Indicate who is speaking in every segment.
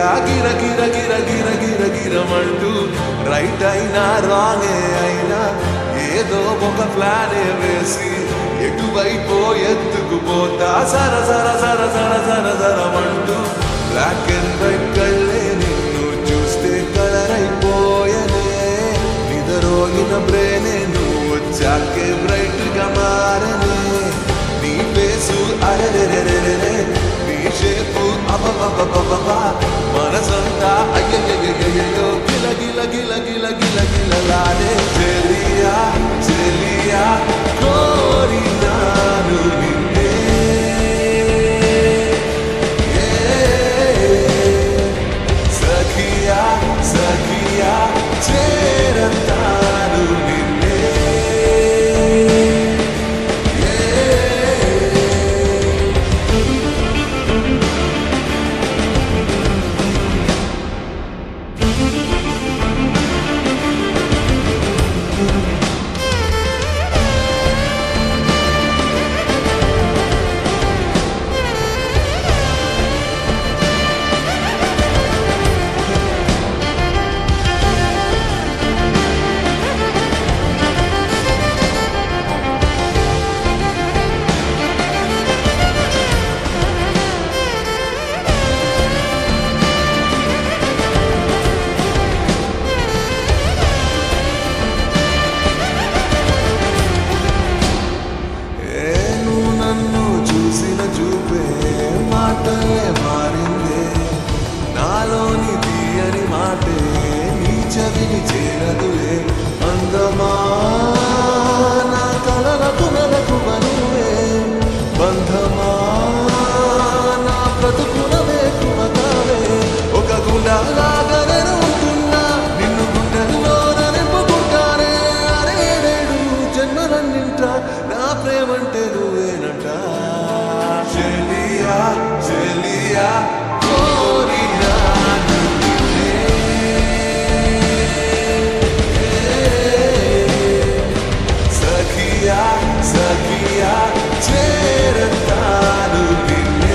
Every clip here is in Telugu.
Speaker 1: తిరిగా గిర గిర గిర గిర గిర గిరమంటూ రైట్ అయినా రాంగే అయినా ఏదో ఒక ప్లానే వేసి ఎటువైపో ఎత్తుకుపోతా సర సర సర సర సర సరమంటూ బ్లాక్ అండ్ వైట్ కళ్ళే నిన్ను చూస్తే కలర్ అయిపోయనే నిదరోగిన బ్రేనే నువ్వు వచ్చాకే బ్రైట్ గా మారనే నీ ఫేసు అరెరెరెరెరె నీ షేపు అబబబబబబ మనసంతా అయ్యయ్యయ్యయ్యో గిల గిల గిల గిల గిల గిలలాడే చెలియా చెలియా కోరినాను నిన్నే సఖియా సఖియా చేరతాను నిన్నే ఏ నువ్వు నన్ను చూసిన చూపే మాటలే మారిందే నాలోని తీయని మాటే నీ చెవిని చేరదులే అందమా నా కలలకు నెలకు మనువే బంధమా నా బ్రతుకున వేకువతావే ఒక గుండలాగా నేను ఉంటున్నా నిన్ను గుండెల్లో నింపుకుంటానే అరేడేడు జన్మలన్నింట నా ప్రేమంటే నువ్వేనంట చెలియా చెలియా కోరినా నిన్నే. సఖియా సఖియా చేరతాను నిన్నే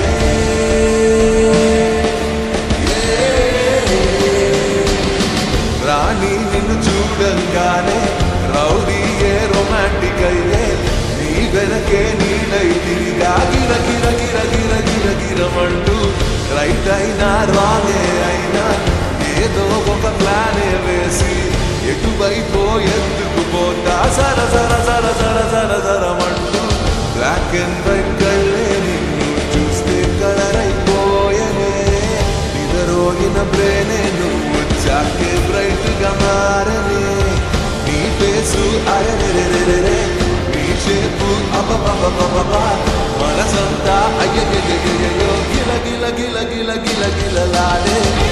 Speaker 1: రాణి నిన్ను చూడంగానే రౌడీయే రొమాంటిక్ అయ్యే నీ వెనకే నీడై తిరిగా గిర గిర గిర గిర గిర గిరమంటూ రైట్ అయినా రాంగే అయినా ఏదో ఒక ప్లానే వేసి ఎటువైపో ఎత్తుకుపోతా సర సర సర సర సర సరమంటూ బ్లాక్ అండ్ వైట్ కళ్ళే నిన్ను చూస్తే కలర్ అయిపోయనే నిదరోగిన బ్రేనే నువ్వు చాకే బ్రైట్ గా మారనే నీ ఫేసు అరెరెరెరెరె నీ షేపు అబబబబబ మనసంతా అయ్యయ్యయ్యయ్యో గిల గిల గిల గిల గిల గిలలాడే